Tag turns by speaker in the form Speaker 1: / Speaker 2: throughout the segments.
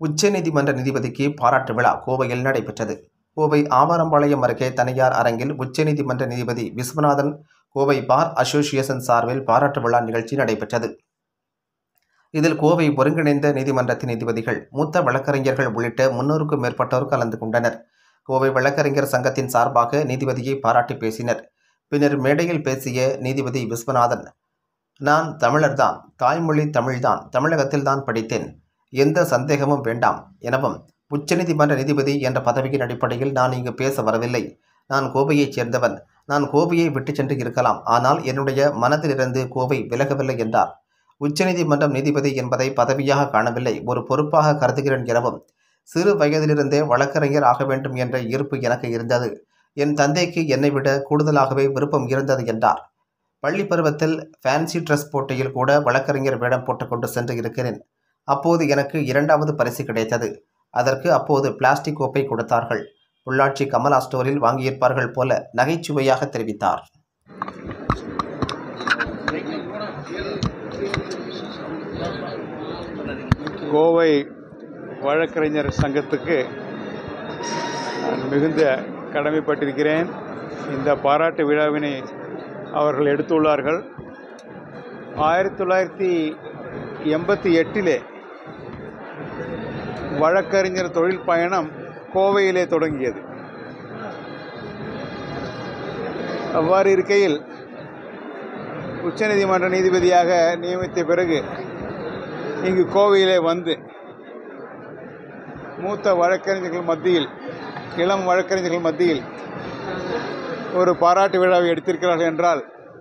Speaker 1: உச்சநீதிமன்ற நீதிபதிக்கு பாராட்டு விழா கோவையில் நடைபெற்றது கோவை ஆவாரம்பாளையம் அருகே தனியார் அரங்கில் உச்சநீதிமன்ற நீதிபதி விஸ்வநாதன் கோவை பார் அசோசியேஷன் சார்பில் பாராட்டு விழா நிகழ்ச்சி நடைபெற்றது இதில் கோவை ஒருங்கிணைந்த நீதிமன்றத்தின் நீதிபதிகள் மூத்த வழக்கறிஞர்கள் உள்ளிட்ட முன்னூறுக்கும் மேற்பட்டோர் கலந்து கொண்டனர் கோவை வழக்கறிஞர் சங்கத்தின் சார்பாக நீதிபதியை பாராட்டி பேசினர் பின்னர் மேடையில் பேசிய நீதிபதி விஸ்வநாதன் நான் தமிழர்தான் தாய்மொழி தமிழ்தான் தமிழகத்தில்தான் படித்தேன் எந்த சந்தேகமும் வேண்டாம் எனவும் உச்சநீதிமன்ற நீதிபதி என்ற பதவியின் அடிப்படையில் நான் இங்கு பேச வரவில்லை நான் கோவையைச் சேர்ந்தவன் நான் கோவையை விட்டு சென்று இருக்கலாம் ஆனால் என்னுடைய மனதிலிருந்து கோவை விலகவில்லை என்றார் உச்சநீதிமன்றம் நீதிபதி என்பதை பதவியாக காணவில்லை ஒரு பொறுப்பாக கருதுகிறேன் எனவும் சிறு வயதிலிருந்தே வழக்கறிஞர் ஆக வேண்டும் என்ற ஈர்ப்பு எனக்கு இருந்தது என் தந்தைக்கு என்னை விட கூடுதலாகவே விருப்பம் இருந்தது என்றார் பள்ளி பருவத்தில் ஃபேன்சி ட்ரெஸ் போட்டியில் கூட வழக்கறிஞர் வேடம் போட்டுக்கொண்டு சென்று இருக்கிறேன் அப்போது எனக்கு இரண்டாவது பரிசு கிடைத்தது அதற்கு அப்போது பிளாஸ்டிக் கோப்பை கொடுத்தார்கள் உள்ளாட்சி கமலா ஸ்டோரில் வாங்கியிருப்பார்கள் போல நகைச்சுவையாக தெரிவித்தார்
Speaker 2: கோவை வழக்கறிஞர் சங்கத்துக்கு நான் மிகுந்த கடமைப்பட்டிருக்கிறேன் இந்த பாராட்டு விழாவினை அவர்கள் எடுத்துள்ளார்கள் ஆயிரத்தி தொள்ளாயிரத்தி எண்பத்தி எட்டிலே வழக்கறிஞர் தொழில் பயணம் கோவையிலே தொடங்கியது அவ்வாறு இருக்கையில் உச்சநீதிமன்ற நீதிபதியாக நியமித்த பிறகு இங்கு கோவையிலே வந்து மூத்த வழக்கறிஞர்கள் மத்தியில் இளம் வழக்கறிஞர்கள் மத்தியில் ஒரு பாராட்டு விழாவை எடுத்திருக்கிறார்கள் என்றால்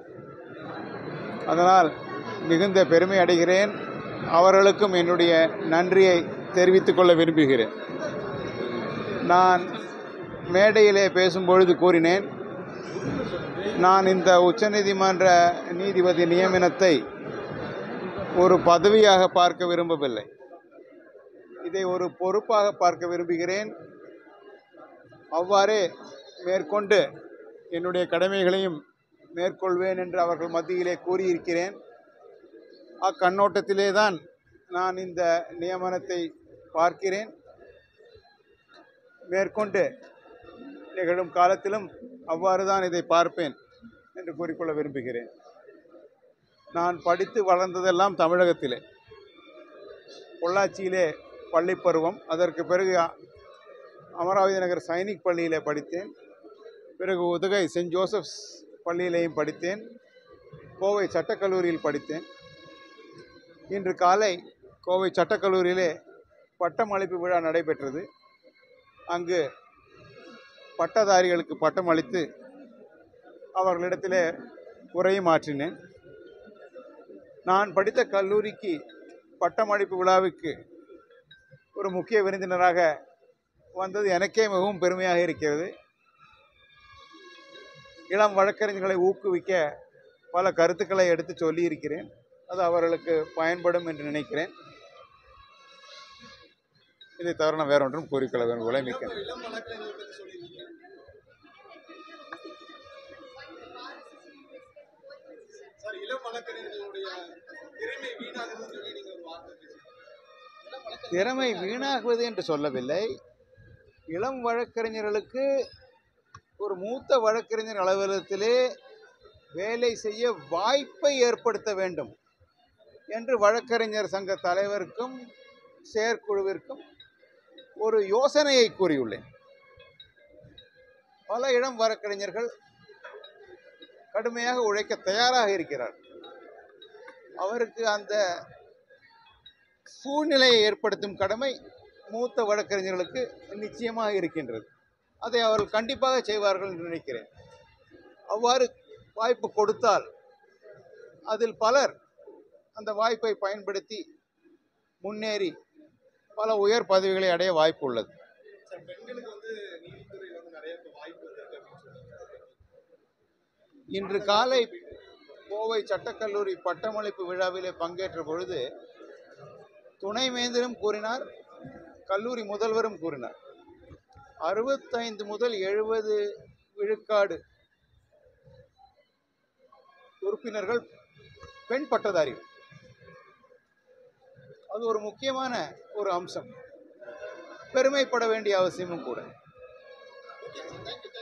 Speaker 2: அதனால் மிகுந்த பெருமை அடைகிறேன் அவர்களுக்கும் என்னுடைய நன்றியை தெரிவித்துக் கொள்ள விரும்புகிறேன் நான் மேடையிலே பேசும்பொழுது கூறினேன் நான் இந்த உச்சநீதிமன்ற நீதிபதி நியமனத்தை ஒரு பதவியாக பார்க்க விரும்பவில்லை இதை ஒரு பொறுப்பாக பார்க்க விரும்புகிறேன் அவ்வாறே மேற்கொண்டு என்னுடைய கடமைகளையும் மேற்கொள்வேன் என்று அவர்கள் மத்தியிலே கூறியிருக்கிறேன் அக்கண்ணோட்டத்திலே தான் நான் இந்த நியமனத்தை பார்க்கிறேன் மேற்கொண்டு நிகழும் காலத்திலும் அவ்வாறு தான் இதை பார்ப்பேன் என்று கூறிக்கொள்ள விரும்புகிறேன் நான் படித்து வளர்ந்ததெல்லாம் தமிழகத்திலே பொள்ளாச்சியிலே பள்ளி பருவம் அதற்கு பிறகு அ- அமராவதி நகர் சைனிக் பள்ளியிலே படித்தேன் பிறகு உதகை சென்ட் ஜோசப்ஸ் பள்ளியிலேயும் படித்தேன் கோவை சட்டக்கல்லூரியில் படித்தேன் இன்று காலை கோவை சட்டக்கல்லூரியிலே பட்டமளிப்பு விழா நடைபெற்றது அங்கு பட்டதாரிகளுக்கு பட்டம் அளித்து அவர்களிடத்திலே உரையும் ஆற்றினேன் நான் படித்த கல்லூரிக்கு பட்டமளிப்பு விழாவுக்கு ஒரு முக்கிய விருந்தினராக வந்தது எனக்கே மிகவும் பெருமையாக இருக்கிறது இளம் வழக்கறிஞர்களை ஊக்குவிக்க பல கருத்துக்களை எடுத்து சொல்லியிருக்கிறேன் அது அவர்களுக்கு பயன்படும் என்று நினைக்கிறேன் இதை தவிர நான் வேற ஒன்றும் கூறிக்கொள்ள விரும்பவில்லை மிக்க நன்றி.
Speaker 3: சார் இளம் வழக்கறிஞர்களுடைய திறமை வீணாகுதுன்னு சொல்லி நீங்க ஒரு வார்த்தை பேசுறீங்க இளம் வழக்கறிஞர்
Speaker 2: திறமை வீணாகுவது என்று சொல்லவில்லை இளம் வழக்கறிஞர்களுக்கு ஒரு மூத்த வழக்கறிஞர் அலுவலகத்திலே வேலை செய்ய வாய்ப்பை ஏற்படுத்த வேண்டும் என்று வழக்கறிஞர் சங்க தலைவருக்கும் செயற்குழுவிற்கும் ஒரு யோசனையை கூறியுள்ளேன் பல இளம் வழக்கறிஞர்கள் கடுமையாக உழைக்க தயாராக இருக்கிறார் அவருக்கு அந்த சூழ்நிலையை ஏற்படுத்தும் கடமை மூத்த வழக்கறிஞர்களுக்கு நிச்சயமாக இருக்கின்றது அதை அவர்கள் கண்டிப்பாக செய்வார்கள் என்று நினைக்கிறேன் அவ்வாறு வாய்ப்பு கொடுத்தால் அதில் பலர் அந்த வாய்ப்பை பயன்படுத்தி முன்னேறி பல உயர் பதவிகளை அடைய வாய்ப்பு உள்ளது
Speaker 3: சார் பெண்களுக்கு வந்து நீதித்துறையில வந்து நிறைய இப்ப வாய்ப்பு இருக்கு அப்படின்னு சொல்றாங்க
Speaker 2: இன்று காலை கோவை சட்டக்கல்லூரி பட்டமளிப்பு விழாவிலே பங்கேற்ற பொழுது துணைவேந்தரும் கூறினார் கல்லூரி முதல்வரும் கூறினார் அறுபத்தைந்து முதல் எழுபது விழுக்காடு உறுப்பினர்கள் பெண் பட்டதாரிகள் அது ஒரு முக்கியமான ஒரு அம்சம் பெருமைப்பட வேண்டிய அவசியமும் கூட
Speaker 3: ஓகே சார் தேங்க்யூ